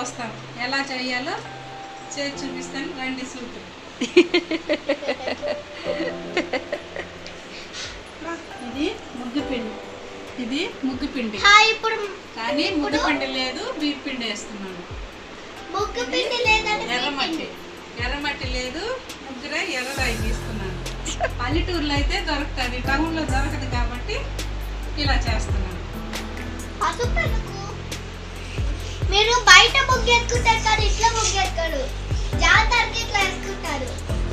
పోస్తాం ఎలా చేయాలో చేసి చూపిస్తాను రండి సూపు ఇది ముగ్గు పిండి ఇది ముగ్గు పిండి హాయ్ ఇప్పుడు కానీ ముగ్గు పిండి లేదు బీర్ పిండి వేస్తున్నాను ముగ్గు పిండి లేదని ఎర్రమట్టి ఎర్రమట్టి లేదు ముగ్గురే ఎర్రరాయి తీసుకున్నాను పల్లెటూరులో అయితే దొరుకుతుంది టౌన్లో దొరకదు కాబట్టి ఇలా చేస్తున్నాను పసుపు ఎందుకు మీరు బయట ముగ్గు ఎత్తుకుంటారు కానీ ఇట్లా ముగ్గు ఎత్తుకోరు జాతరకి ఇట్లా వేసుకుంటారు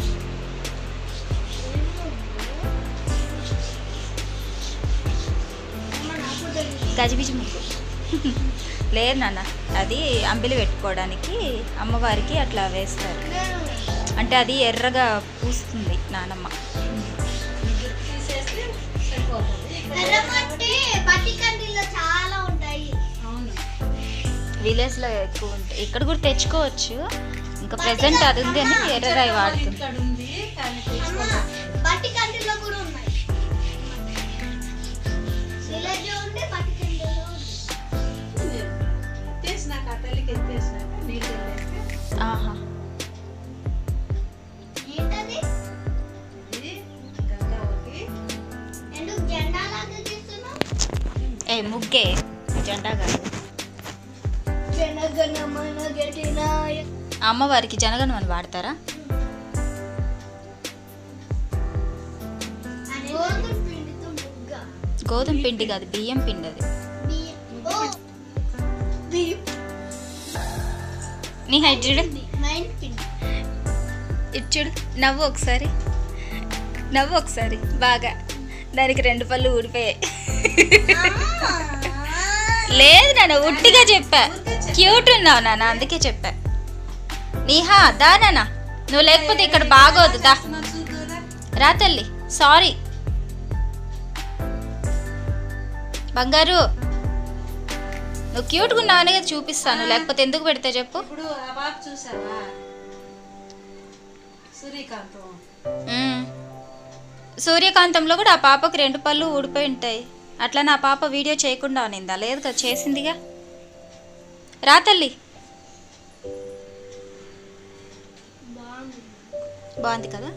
గజిబిజి ముగ్గు లేదు నాన్న అది అంబిలి పెట్టుకోవడానికి అమ్మవారికి అట్లా వేస్తారు అంటే అది ఎర్రగా పూస్తుంది నానమ్మ ముగ్గురు తీసేస్తే సరిపోతుంది ఎర్రమట్టి పట్టి కండిలో చాలా ఉంటాయి అవును విలేజ్లో ఎక్కువ ఉంటాయి ఇక్కడ కూడా తెచ్చుకోవచ్చు ఇంకా ప్రెసెంట్ అది ఉంది అని ఎర్రరాయి వాడుతుంది ఇక్కడ ఉంది కానీ అమ్మ తీసుకోలేదు. పట్టి కండిలో కూడా ఉన్నాయి విలేజ్ ఉంటే పట్టి కండిలో ఉంది. ఎత్తేసినాక ఆ తల్లికి ఎత్తేసినాక నీళ్ళు వెళ్ళేస్తే ఆహా ఏంటది ఇది గంగావతి ఎందుకు జెండా లాగా తీస్తున్నావు ఏ ముగ్గే జెండా కాదు జనగణమన గటినాయ అమ్మవారికి జనగణమని వాడతారా గోధుమ పిండితో ముగ్గ గోధుమ పిండి కాదు బియ్యం పిండి అది బియ్యం ఓ బియ్యం నీ హైట్ చూడు మైన్ పిండి ఇటు చూడు నవ్వు ఒకసారి నవ్వు ఒకసారి బాగా దానికి రెండు పళ్ళు ఊడిపోయాయి లేదు నాన్న ఉట్టిగా చెప్పా క్యూట్ ఉన్నావు నాన్న అందుకే చెప్పా నీహా దా నాన్న నువ్వు లేకపోతే ఇక్కడ బాగోదు దా నా చూద్దురా రా తల్లి సారీ బంగారు నువ్వు క్యూట్గా ఉన్నావని కదా చూపిస్తాను లేకపోతే ఎందుకు పెడితే చెప్పు ఇప్పుడు ఆ బాబు చూసావా సూర్యకాంతం మ్మ్. సూర్యకాంతంలో కూడా ఆ పాపకు రెండు పళ్ళు ఊడిపోయి ఉంటాయి అట్లా నా పాప వీడియో చేయకుండా అనిందా లేదు కదా చేసిందిగా రా తల్లి బాగుంది కదా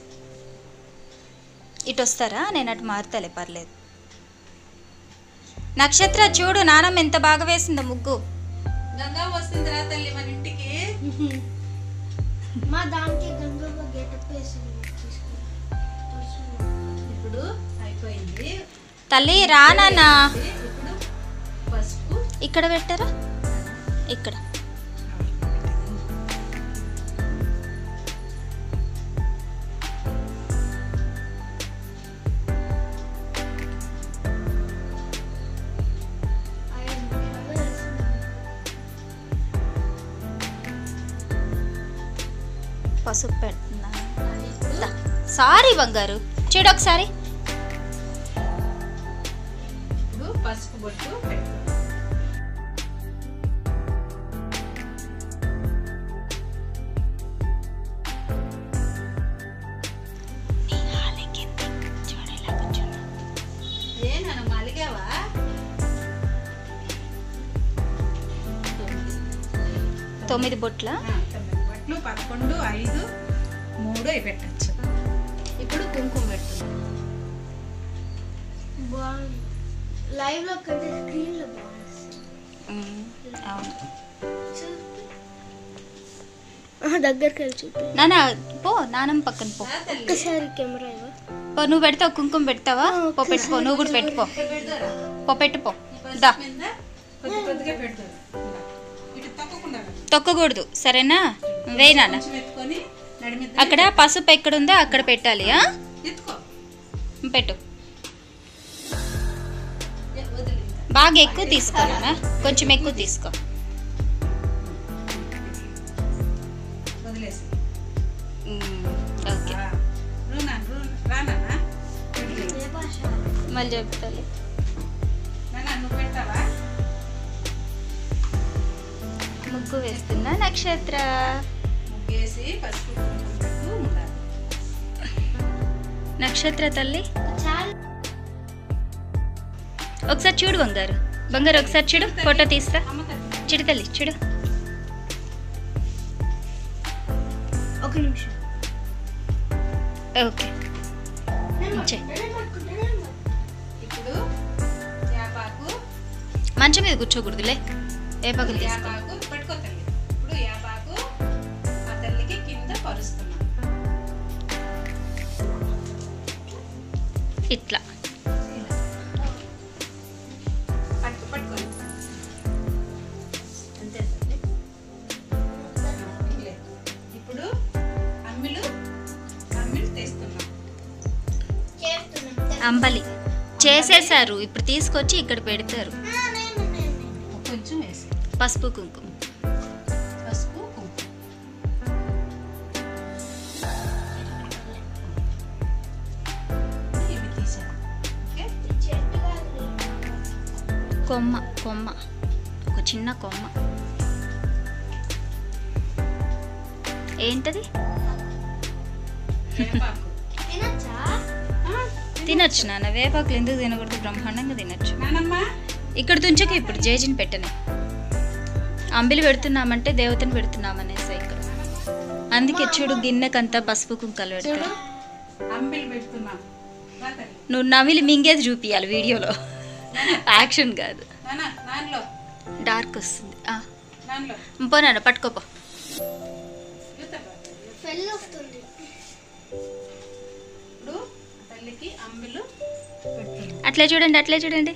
ఇటు వస్తారా నేను అటు మారుతలే పర్లేదు నక్షత్ర చూడు నానమ్మ ఎంత బాగా వేసిందో ముగ్గు గంగా వస్తుంది రా తల్లి మన ఇంటికి మా దానికి గంగవ్వ గెటప్ వేసింది ఇప్పుడు అయిపోయింది తల్లి రా నాన్న ఇప్పుడు పసుపు ఇక్కడ పెట్టారా ఇక్కడ పసుపు పెడుతున్నా దా. సారీ బంగారు చూడు ఒకసారి ఇప్పుడు పసుపు బొట్టు పెట్టు ఏ నన్ను మలిగావా తొమ్మిది బొట్ల ఆ, తొమ్మిది బొట్లు పదకొండు ఐదు మూడు అవి పెట్టచ్చు ఇప్పుడు కుంకుమ పెడుతున్నాను బాగుంది లైవ్ లో కంటే స్క్రీన్ లో బాగుంది ఉమ్, అవును దగ్గరికి వెళ్ళి చూపి నాన్న పో నానమ్మ పక్కన పో రా తల్లి ఒక్కసారి కెమెరా ఇవ్వ పో నువ్వు పెడతావు కుంకుమ పెడతావా పో పెట్టుకో నువ్వు కూడా పెట్టుకో ఇక్కడ పెడతారా పో పెట్టుపో ఈ దా పసుపు మీద కొద్ది కొద్దిగా పెడతారు ఇటు తప్పకుండా తొక్కకూడదు సరేనా వేయి నాన్న కొంచెం ఎత్తుకొని నడిమిద్ద అక్కడ పసుపు ఎక్కడుందో అక్కడ పెట్టాలి ఆ? ఎత్తుకో పెట్టు ఏ, వదిలి ఇంకా. బాగా ఎక్కువ తీసుకో నాన్న కొంచెం ఎక్కువ తీసుకో వదిలేసి ఉమ్, ఓకే ఆ, రూనా రూ రానా ఏ భాష మళ్ళీ చెప్తాలి నాన్న నువ్వు పెట్టావా ముగ్గు వేస్తున్నా నక్షత్ర ముగ్గేసి పసుపు కుంకుమ పెట్టు ఉండాలి నక్షత్ర తల్లి చాలా ఒకసారి చూడు బంగారు బంగారు ఒకసారి చూడు ఫోటో తీస్తా అమ్మ తల్లి చూడు తల్లి చూడు నిమిషం ఓకే చెయ్. ఇప్పుడు యాపాకు మంచం మీద కూర్చోకూడదులే ఏ పక్కన తీసుకో యాపాకు పెట్టుకో తల్లి ఇప్పుడు యాపాకు ఆ తల్లికి కింద పరుస్తున్నాం ఇట్లా పట్టుకో పట్టుకో అంతే తల్లి లేదు. ఇప్పుడు అమ్మిలు అమ్మిలు తెస్తున్నాం చేస్తున్నాం అంబలి చేసేసారు ఇప్పుడు తీసుకొచ్చి ఇక్కడ పెడతారు ఆ, నేను నేను కొంచెం వేసి పసుపు కుంకుమ పసుపు కుంకుమ ఇవి తీసాను ఓకే చెట్టు కాదు కొమ్మ కొమ్మ ఒక చిన్న కొమ్మ ఏంటది వేపాకు తినచ్చా ఆ, తినొచ్చు నాన్న వేపాకులు ఎందుకు తినకూడదు బ్రహ్మాండంగా తినొచ్చు నానమ్మ ఇక్కడ తుంచక ఇప్పుడు జేజిని పెట్టని అంబిలి పెడుతున్నామంటే దేవతని పెడుతున్నామనేసి ఇక్కడ అందుకే చూడు గిన్నెకంతా పసుపు కుంకాలు చూడు పెడతారు అంబిలు పెడుతున్నాం రా తల్లి నువ్వు నవిలి మింగేది చూపియాలి వీడియోలో యాక్షన్ కాదు నాన్న నాన్నలో డార్క్ వస్తుంది ఆ, నాన్నలో పోనాన్న పట్టుకోపో యువతల రా. స్మెల్ వస్తుంది ఇప్పుడు తల్లికి అంబిలు పెడుతున్నాం అట్లే చూడండి అట్లే చూడండి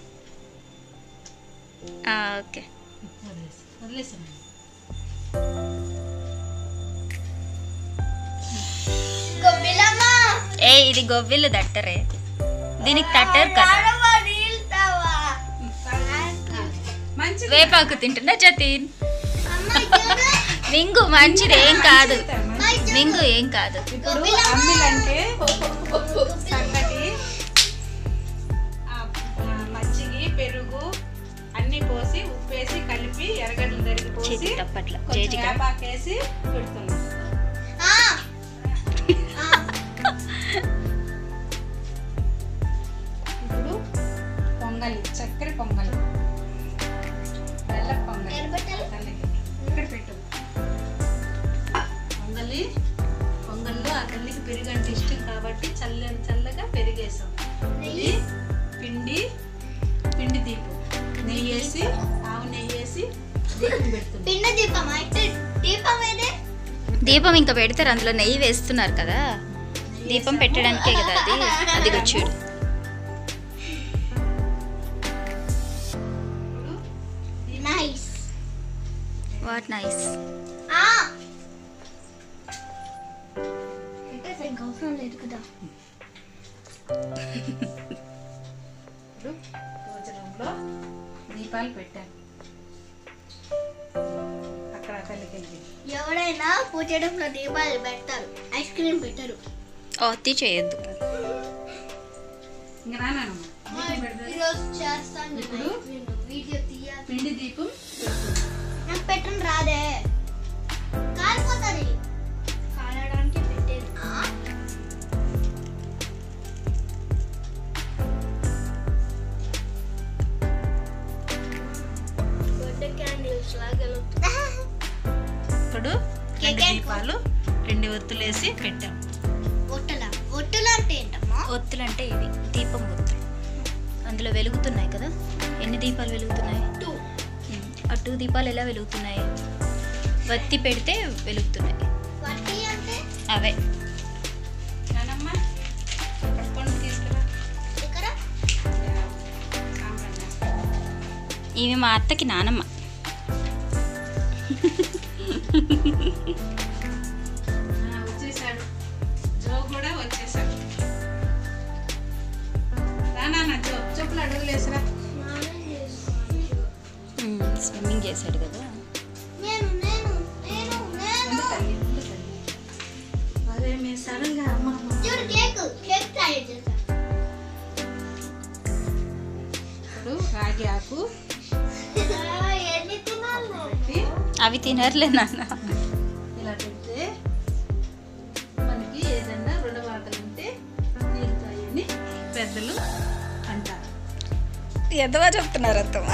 ఆ, ఓకే వదిలేసి వదిలేసాను గొబ్బిలమ్మ ఏ ఇది గొవ్విళ్ళు దట్టరే దీనికి తట్టరు కదా ఆడమ్మ నీళ్తావా మంచిది వేపాకు తింటున్నా జతీన్ అమ్మాయి చూడు మింగు మంచిది ఏం కాదు అమ్మాయి చూడు మింగు ఏం కాదు ఇప్పుడు అంబిలంటే చక్కటి ఆ, ఆ, మజ్జిగి పెరుగు అన్ని పోసి ఉప్పేసి కలిపి ఎర్రగడ్డలు తరిగి పోసి చేతి తప్పట్ల కొంచెం జేజిక వేపాకేసి పెడుతున్నాం ఆ. ఆ. ఇప్పుడు పొంగలి చక్కెర పొంగలి బెల్ల పొంగలి ఎర్రబెట్టలు? తల్లికి ఇక్కడ పెట్టు పొంగలి పొంగల్లో ఆ తల్లికి పెరుగు అంటే ఇష్టం కాబట్టి చల్లని చల్లగా పెరిగేసాం ఇది పిండి పిండి దీపం నెయ్యి వేసి ఆవు నెయ్యి వేసి దీపం పెడుతుంది పిండి దీపం అయితే దీపం ఏదే దీపం ఇంకా పెడతారు అందులో నెయ్యి వేస్తున్నారు కదా దీపం పెట్టడానికే కదా అది అది చూడు ఇప్పుడు దీపం నైస్ వాట్ నైస్ ఆ పెట్టేసి ఇంకా అవసరం లేదు కదా ఇప్పుడు పూజ రూమ్లో దీపాలు పెట్టాను అక్కడ తల్లికి వెళ్ళి ఎవరైనా పూజడంలో దీపాలు పెడతారు ఐస్ క్రీమ్ పెట్టరు అతి చేయొద్దు ఇంకా రానమ్మా దీపం పెడతా ఈరోజు చేస్తాను ఇప్పుడు? వీడియో తీయాలి పిండి దీపం పెడుతుంది నాకు పెట్టను రాదే కాలిపోతుంది కాలడానికి పెట్టేది బర్త్డే క్యాండిల్స్ లాగా ఇప్పుడు రెండు దీపాలు రెండు ఒత్తులు వేసి పెట్టాం ఒట్టల ఒట్టలు అంటే ఏంటమ్మా ఒత్తులు అంటే ఇవి దీపం ఒత్తులు అందులో వెలుగుతున్నాయి కదా ఎన్ని దీపాలు వెలుగుతున్నాయి టూ ఉమ్, ఆ టూ దీపాలు ఎలా వెలుగుతున్నాయి వత్తి పెడితే వెలుగుతున్నాయి వట్టి అంటే అవే నానమ్మ పట్టుకొని తీసుకురా ఇక్కడ సాంబ్రాణి. ఇవి మా అత్తకి నానమ్మ ఆ, వచ్చేసాడు జో కూడా వచ్చేసాడు రా నాన్న జో చెప్పులు అడుగులేసరా ఉమ్, స్విమ్మింగ్ చేశాడు కదా నేను నేను నేను నేను ముందు తల్లి ముందు తల్లి అదే మీ సడన్ గా అమ్మ అమ్మ. చూడు కేక్ కేక్ తయారు చేశా ఇప్పుడు రాగి ఆకు ఎన్ని తినాలి పెట్టి అవి తినర్లే నాన్న ఇలా పెడితే మనకి ఏదన్నా రుణబాధలు ఉంటే తీరుతాయని పెద్దలు అంటారు ఎంతవా చెప్తున్నారు అత్తమ్మ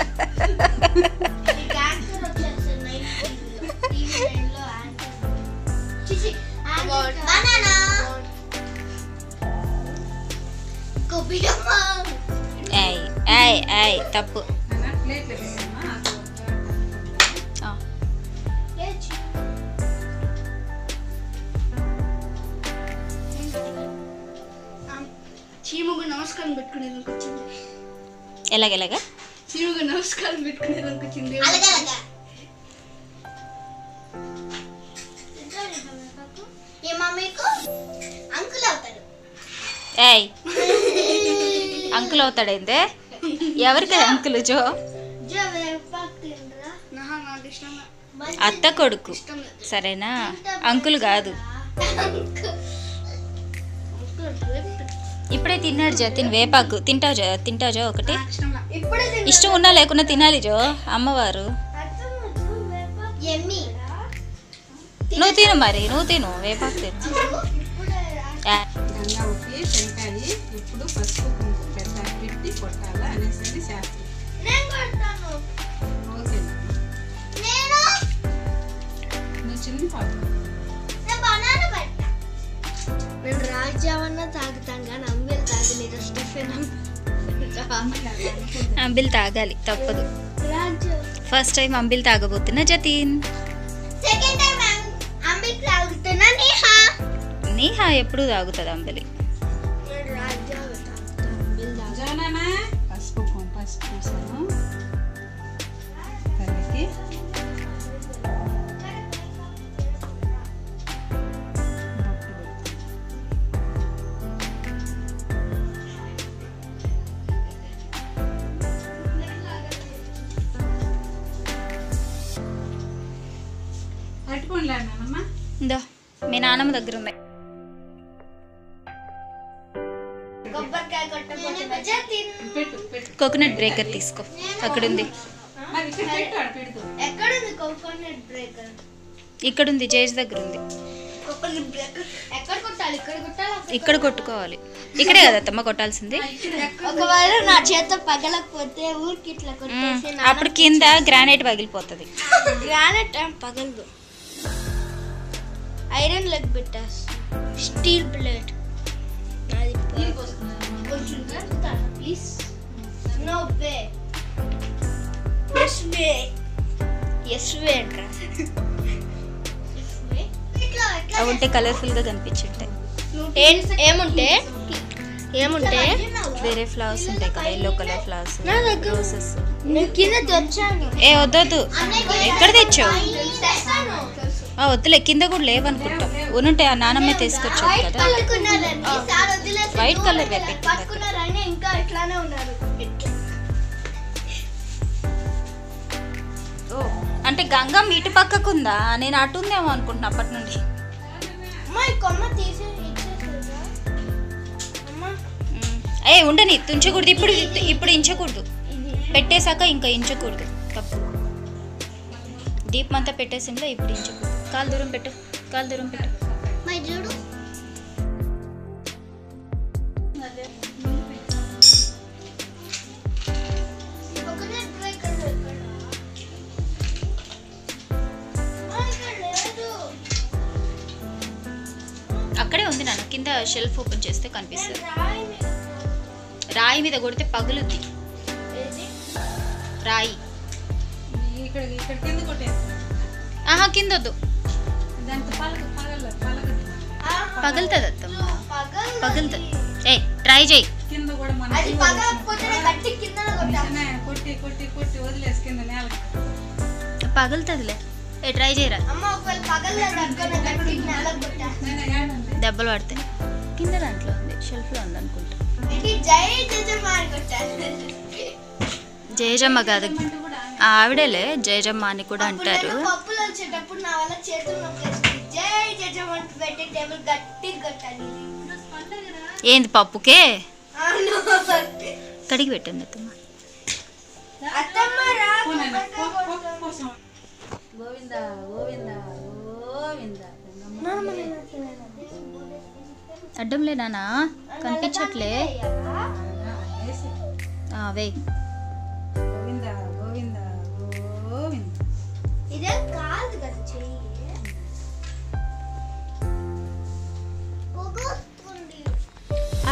క్యాన్సర్ వచ్చేస్తుంది నైట్ టీవీ నైన్లో యాంకర్ బనానా కొబ్బిడమ్మా ఏయ్ ఏయ్ ఏయ్ తప్పు నాన్న ప్లేట్లో పెట్టమ్మా ఆ, చీముగు నమస్కారం పెట్టుకునేదానికి వచ్చింది ఎలాగెలాగా చీముగు నమస్కారం పెట్టుకునేదానికి వచ్చింది ఏ మమ్మీకు అంకుల్ అవుతాడు ఏయ్ అంకుల్ అవుతాడైందే ఎవరికి అంకుల్ జో నాకు ఇష్టం అత్త కొడుకు సరేనా అంకుల్ కాదు ఇప్పుడే తిన్నాడు జో తిని వేపాకు తింటావు జో తింటావు జో ఒకటి ఇప్పుడే ఇష్టం ఉన్నా లేకున్నా తినాలి జో అమ్మవారు ఎమ్మి నువ్వు తిను మరి నువ్వు తిను వేపాకు తిను ఏ, గంగమ్మకి టెంకాయి ఇప్పుడు పసుపు కుంకుమ పెద్ద పెట్టి కొట్టాలా అనేసి శాస్త్రం నేను కొడతాను ఓకే నేను నువ్వు చిన్న పాప నేను బనానా పెట్టా నేను రాజ్యావన్న తాగుతాం కానీ అంబేలు తాగలేదు స్టిఫెన్ అంబిల్ తాగాలి తప్పదు రాజు ఫస్ట్ టైం అంబిల్ తాగబోతున్నా జతీన్ సెకండ్ టైం అంబేలు తాగుతున్నా నేహా నీహా ఎప్పుడు తాగుతుంది అంబలి నేను రాజ్యావ తాగుతాను అంబేలు తాగు జోనానా పసుపు కుంకుమ పసుపు పూసాను తల్లికి బొట్టు పెడతాను. పట్టుకోండి నాన్నమ్మ ఇందో మీ నాన్నమ్మ దగ్గర ఉంది కొబ్బరికాయ కొట్టబోతున్నా పెట్టు పెట్టు కోకోనట్ బ్రేకర్ తీసుకో అక్కడ ఉంది మరి ఇక్కడ పెట్టు ఆడ పెడుతూ ఎక్కడుంది కోకోనట్ బ్రేకర్ ఇక్కడ ఉంది జేజ్ దగ్గర ఉంది కోకోనట్ బ్రేకర్ ఎక్కడ కొట్టాలి ఇక్కడ కొట్టాలి ఇక్కడ కొట్టుకోవాలి ఇక్కడే కదా అత్తమ్మ కొట్టాల్సింది ఒకవేళ నా చేత పగలకపోతే ఊరికి ఇట్లా మ్మ్. కొట్టేసి అప్పుడు కింద గ్రానైట్ పగిలిపోతుంది గ్రానైట్ ఏం పగలదు ఐరన్ లెగ్ పెట్టేస్ స్టీల్ ప్లేట్ కొంచెం జరుపుతారా please no way yes way yes way అంటారా అవి ఉంటే కలర్ఫుల్గా కనిపించుంటాయి ఏముంటే ఏముంటే వేరే ఫ్లవర్స్ ఉంటాయి కదా ఎల్లో కలర్ ఫ్లవర్స్ నా దగ్గర- రోసెస్ నేను కింద తెచ్చాను ఏ వద్దొద్దు ఎక్కడ తెచ్చావు తెస్తాను ఆ వద్దులే కింద కూడా లేవనుకుంటాం ఉనుంటే ఆ నానమ్మ తీసుకొచ్చావు వైట్ కదా కలర్ కొన్నారండి సార్ వదిలేసి వైట్ దూరం కలర్ వెళ్ళారు. పెట్టింది పట్టుకున్నారని ఇంకా ఇట్లానే ఉన్నారు ఓ అంటే గంగమ్మ ఇటు పక్కకు ఉందా నేను అటు ఉందేమో అనుకుంటున్నా అప్పటి నుండి అమ్మా ఈ కొమ్మ తీసి ఇచ్చేసారా అమ్మా మ్మ్. ఏ ఉండని తుంచకూడదు ఇప్పుడు ఇప్పుడు ఇంచకూడదు ఇది పెట్టేశాక ఇంకా ఇంచకూడదు తప్పు దీపం అంతా పెట్టేసిందో ఇప్పుడు ఇంచకూడదు కాలు దూరం పెట్టు కాలు దూరం పెట్టు మరి చూడు కోకోనట్ బ్రేకర్ ఎక్కడ? ఆ, ఇక్కడ లేదు. అక్కడే ఉంది నాన్న కింద షెల్ఫ్ ఓపెన్ చేస్తే కనిపిస్తుంది నేను రాయి మీద రాయి మీద కొడితే పగులుద్ది ఏది? రాయి ఇక్కడ ఇక్కడ కింద కొట్టేది ఆహా కింద వద్దు దాంతో పలక పగల పలక ఆహా. పగులుతుంది అత్తమ్మ పగలదు. పగులుతుంది ఏ ట్రై చేయి కింద కూడా మన అది పగలకపోతే గట్టి కింద కొట్టా మిషన్ కొట్టి కొట్టి కొట్టి వదిలేసి కింద నేల పగులుతుందిలే ఏ ట్రై చేయరా అమ్మ ఒకవేళ పగలలేదు అనుకున్న గట్టి నెల కొట్టా దెబ్బలు పడతాయి కింద దాంట్లో ఉంది షెల్ఫ్లో ఉంది అనుకుంటా ఇది జై జజమాని కొట్టాను జయజమ్మ కాదు ఆ ఆవిడేలే జయజమ్మ అని కూడా అప్పుడు అంటారు నేను పప్పులు వచ్చేటప్పుడు నా వల్ల చేతులు నొప్పేస్తుంది జై జజమాని పెట్టి టేబుల్ గట్టి కొట్టాలి ఏంది పప్పుకే అవును కడిగి పెట్టండి అత్తమ్మ అత్తమ్మ రా గోవింద గోవింద గోవింద అడ్డంలే నానా కనిపించట్లే వేసి ఆ, వేయ్ గోవింద గోవింద గోవింద ఇదే కాదు కదా చెయ్యి